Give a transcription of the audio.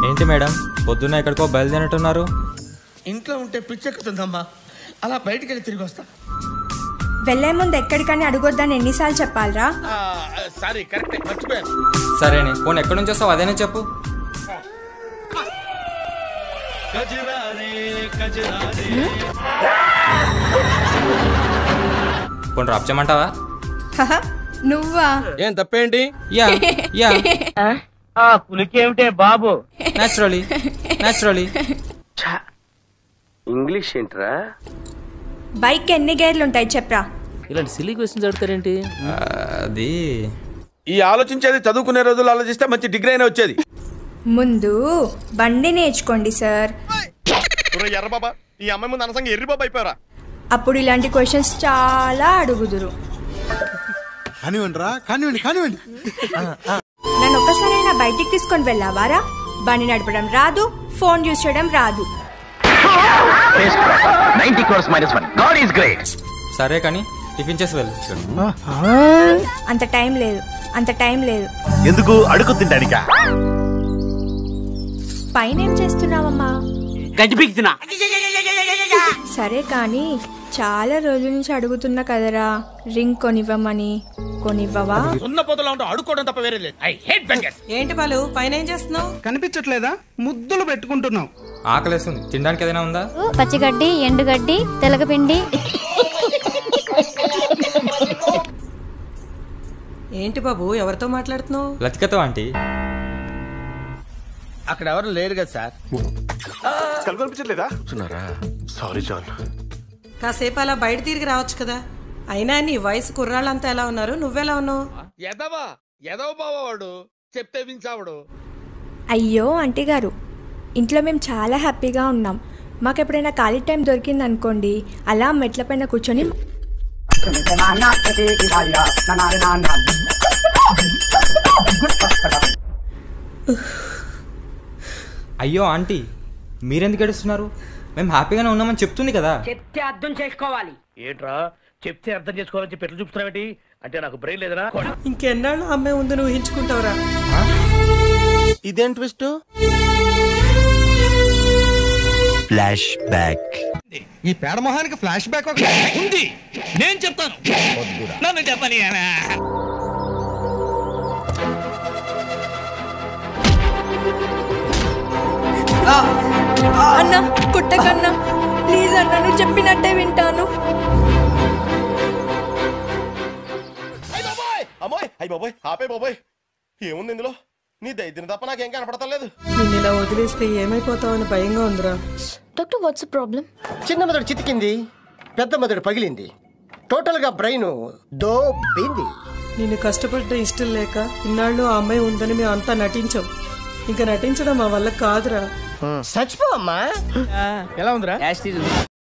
ఏంటి మేడం పొద్దున్న ఎక్కడికో బయలుదేరినట్టున్నారు ఇంట్లో ఉంటే పిచ్చెక్కుతుందమ్మా అలా బయటికి వెళ్ళి తిరిగి వస్తా వెళ్లే ముందు ఎక్కడికని అడగొద్దని ఎన్నిసార్లు చెప్పాలరా సారీ కరెక్ట్ మర్చిపోయాను సరేనే పోనీ ఎక్కడి నుంచి వస్తావు అదేనే చెప్పు పోనీ డ్రాప్ చేయమంటావా హహ, నువ్వా ఏం తప్పేంటి యా యా ఆ పులికేమిటే బాబు న్యాచురలీ న్యాచురలీ ఇంగ్లీష్ ఏంట్రా బైక్ ఎన్ని గేర్లు ఉంటాయి చెప్పరా ఇలాంటి సిల్లీ క్వశ్చన్స్ అడుగుతారేంటి అది ఈ ఆలోచించేది చదువుకునే రోజులు ఆలోచిస్తే మంచి డిగ్రీ అయినా వచ్చేది ముందు బండి నేర్చుకోండి సార్ ఎర్ర బాబా ఈ అమ్మాయి ముందు అనసంగా ఎర్రి బాబా అయిపోయారా అప్పుడు ఇలాంటి క్వశ్చన్స్ చాలా అడుగుదురు కానివ్వండి రా కానివ్వండి కానివ్వండి నన్ను ఒక్కసారైనా బయటికి తీసుకొని వెళ్ళావారా బండి నడపడం రాదు ఫోన్ యూస్ చేయడం రాదు ninety crores minus one god is great సరే కానీ టిఫిన్ చేసి వెళ్ళు అంత టైం లేదు అంత టైం లేదు ఎందుకు అడుగు తింటానికా పైన ఏం చేస్తున్నావమ్మా గడ్డి పీకుతున్నా సరే కానీ చాలా రోజుల నుంచి అడుగుతున్నా కదరా రింగ్ కొనివ్వమని కొనివ్వవా ఉన్న పొదలో ఉంటూ అడుక్కోవడం తప్ప వేరే లేదు ఐ హేట్ బెంగర్స్ ఏంటి బాలు పైన ఏం చేస్తున్నావు కనిపించట్లేదా ముద్దులు పెట్టుకుంటున్నాం ఆకలేస్తుంది తినడానికి ఏదైనా ఉందా పచ్చిగడ్డి ఎండుగడ్డి తెలగపిండి ఏంటి బాబు ఎవరితో మాట్లాడుతున్నావు లతికతో ఆంటీ అక్కడ ఎవరు లేరు కదా సార్ కళ్ళు కనిపించట్లేదా సారీ జాన్ కాసేపు అలా బయట తిరిగి రావచ్చు కదా అయినా నీ వయసు కుర్రాళ్ళంతా ఎలా ఉన్నారు నువ్వెలా ఉన్నావు ఎదవా ఎదవ బావాడు చెప్తే వించావుడు అయ్యో ఆంటీ గారు ఇంట్లో మేము చాలా హ్యాపీగా ఉన్నాం మాకు ఎప్పుడైనా ఖాళీ టైం దొరికింది అనుకోండి అలా మెట్ల పైన కూర్చొని అయ్యో ఆంటీ మీరెందుకు ఏడుస్తున్నారు మేము హ్యాపీగానే ఉన్నామని చెప్తుంది కదా చెప్తే అర్థం చేసుకోవాలి ఏంట్రా చెప్తే అర్థం చేసుకోవాలని చెప్పి ఎట్లా చూపుతున్నావేంటి అంటే నాకు బ్రెయిన్ లేదనా ఇంకెన్నాళ్ళు అమ్మాయి ఉందని ఊహించుకుంటావురా ఇదేం ట్విస్ట్ ఫ్లాష్ బ్యాక్ ఈ పేడ మొహానికి ఫ్లాష్ బ్యాక్ ఒక ఉంది నేను చెప్తాను నన్ను చెప్పని అన్న కుట్టకన్నా ప్లీజ్ అన్న నువ్వు చెప్పినట్టే వింటాను అమ్మోయ్ అయ్యి బాబోయ్ ఆపే బాబోయ్ ఏముంది ఇందులో నీ దైద్యం తప్ప నాకేం కనపడతలేదు నిన్ను ఇలా వదిలేస్తే ఏమైపోతావని భయంగా ఉందిరా డాక్టర్ వాట్స్ ప్రాబ్లం చిన్న మెదడు చితికింది పెద్ద మెదడు పగిలింది టోటల్ గా బ్రెయిన్ దోబింది నిన్ను కష్టపడ్డ ఇష్టం లేక ఇన్నాళ్ళు ఆ అమ్మాయి ఉందని మేము అంతా నటించాం ఇంకా నటించడం మా వల్ల కాదురా చచ్చిపో అమ్మా ఎలా ఉందిరా